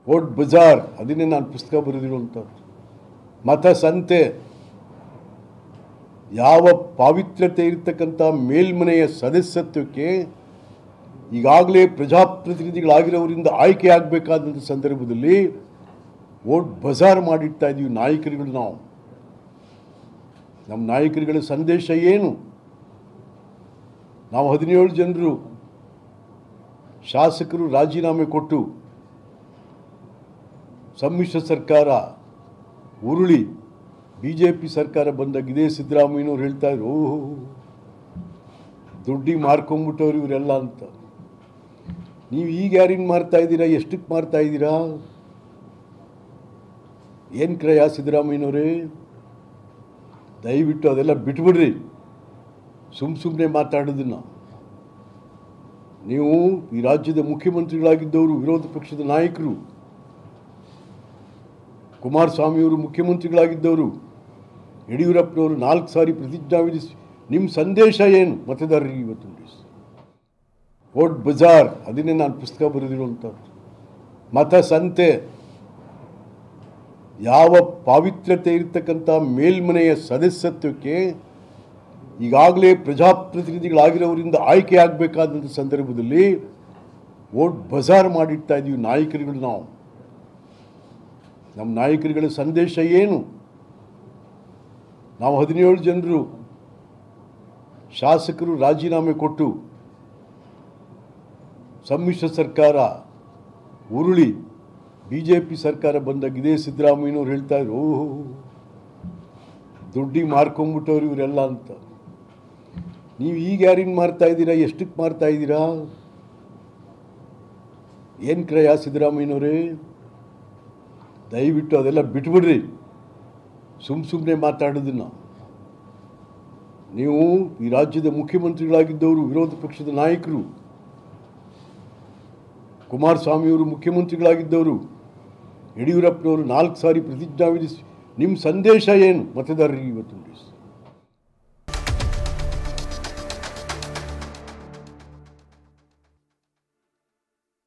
vote Bazaar ಅದನ್ನೇ ನಾನು ಪುಸ್ತಕ ಬರೆದಿರುವಂಥದ್ದು ಮತ ಸಂತೆ ಯಾವ ಪಾವಿತ್ರ್ಯತೆ ಇರತಕ್ಕಂಥ ಮೇಲ್ಮನೆಯ ಸದಸ್ಯತ್ವಕ್ಕೆ ಈಗಾಗಲೇ ಪ್ರಜಾಪ್ರತಿನಿಧಿಗಳಾಗಿರೋರಿಂದ ಆಯ್ಕೆ ಆಗಬೇಕಾದಂಥ ಸಂದರ್ಭದಲ್ಲಿ ವೋಟ್ ಬಜಾರ್ ಮಾಡಿಡ್ತಾ ಇದ್ದೀವಿ ನಾಯಕರುಗಳು ನಾವು ನಮ್ಮ ನಾಯಕರುಗಳ ಸಂದೇಶ ಏನು ನಾವು ಹದಿನೇಳು ಜನರು ಶಾಸಕರು ರಾಜೀನಾಮೆ ಕೊಟ್ಟು ಸಮ್ಮಿಶ್ರ ಸರ್ಕಾರ ಉರುಳಿ ಬಿ ಜೆ ಪಿ ಸರ್ಕಾರ ಬಂದಾಗ ಇದೇ ಸಿದ್ದರಾಮಯ್ಯನವ್ರು ಹೇಳ್ತಾ ಇದ್ರು ಓಹೋ ದುಡ್ಡಿಗೆ ಮಾರ್ಕೊಂಬಿಟ್ಟವ್ರು ಇವರೆಲ್ಲ ಅಂತ ನೀವು ಈಗ ಯಾರಿನ ಮಾರ್ತಾ ಇದ್ದೀರಾ ಎಷ್ಟಕ್ಕೆ ಮಾರ್ತಾ ಇದ್ದೀರಾ ಏನು ಕ್ರಯ ಸಿದ್ದರಾಮಯ್ಯನವರೇ ದಯವಿಟ್ಟು ಅದೆಲ್ಲ ಬಿಟ್ಬಿಡ್ರಿ ಸುಮ್ಮ ಸುಮ್ಮನೆ ಮಾತಾಡೋದನ್ನು ನೀವು ಈ ರಾಜ್ಯದ ಮುಖ್ಯಮಂತ್ರಿಗಳಾಗಿದ್ದವರು ವಿರೋಧ ಪಕ್ಷದ ನಾಯಕರು ಕುಮಾರಸ್ವಾಮಿಯವರು ಮುಖ್ಯಮಂತ್ರಿಗಳಾಗಿದ್ದವರು ಯಡಿಯೂರಪ್ಪನವರು ನಾಲ್ಕು ಸಾರಿ ಪ್ರತಿಜ್ಞಾವಿಧಿಸಿ ನಿಮ್ಮ ಸಂದೇಶ ಏನು ಮತದಾರರಿಗೆ ಇವತ್ತು ತಿಳಿಸಿ ವೋಟ್ ಬಜಾರ್ ಅದನ್ನೇ ನಾನು ಪುಸ್ತಕ ಬರೆದಿರುವಂಥದ್ದು ಮತ ಸಂತೆ ಯಾವ ಪಾವಿತ್ರ್ಯತೆ ಇರತಕ್ಕಂಥ ಮೇಲ್ಮನೆಯ ಸದಸ್ಯತ್ವಕ್ಕೆ ಈಗಾಗಲೇ ಪ್ರಜಾಪ್ರತಿನಿಧಿಗಳಾಗಿರೋರಿಂದ ಆಯ್ಕೆ ಆಗಬೇಕಾದಂಥ ಸಂದರ್ಭದಲ್ಲಿ ವೋಟ್ ಬಜಾರ್ ಮಾಡಿಡ್ತಾ ಇದ್ದೀವಿ ನಾಯಕರುಗಳು ನಾವು ನಮ್ಮ ನಾಯಕರುಗಳ ಸಂದೇಶ ಏನು ನಾವು ಹದಿನೇಳು ಜನರು ಶಾಸಕರು ರಾಜೀನಾಮೆ ಕೊಟ್ಟು ಸಮ್ಮಿಶ್ರ ಸರ್ಕಾರ ಉರುಳಿ ಬಿ ಜೆ ಪಿ ಸರ್ಕಾರ ಬಂದಾಗ ಇದೇ ಸಿದ್ದರಾಮಯ್ಯನವ್ರು ಹೇಳ್ತಾ ಇದ್ರು ಓಹೋ ದುಡ್ಡಿಗೆ ಮಾರ್ಕೊಂಬಿಟ್ಟವ್ರು ಇವರೆಲ್ಲ ಅಂತ ನೀವು ಈಗ ಯಾರಿನ ಮಾರ್ತಾ ಇದ್ದೀರಾ ಎಷ್ಟಕ್ಕೆ ಮಾರ್ತಾ ಇದ್ದೀರಾ ಏನು ಕ್ರಯ ಸಿದ್ದರಾಮಯ್ಯನವರೇ ದಯವಿಟ್ಟು ಅದೆಲ್ಲ ಬಿಟ್ಬಿಡ್ರಿ ಸುಮ್ಮ ಸುಮ್ಮನೆ ಮಾತಾಡೋದನ್ನು ನೀವು ಈ ರಾಜ್ಯದ ಮುಖ್ಯಮಂತ್ರಿಗಳಾಗಿದ್ದವರು ವಿರೋಧ ಪಕ್ಷದ ನಾಯಕರು ಕುಮಾರಸ್ವಾಮಿಯವರು ಮುಖ್ಯಮಂತ್ರಿಗಳಾಗಿದ್ದವರು ಯಡಿಯೂರಪ್ಪನವರು ನಾಲ್ಕು ಸಾರಿ ಪ್ರತಿಜ್ಞಾವಿಧಿಸಿ ನಿಮ್ಮ ಸಂದೇಶ ಏನು ಮತದಾರರಿಗೆ ಇವತ್ತು ತಿಳಿಸಿ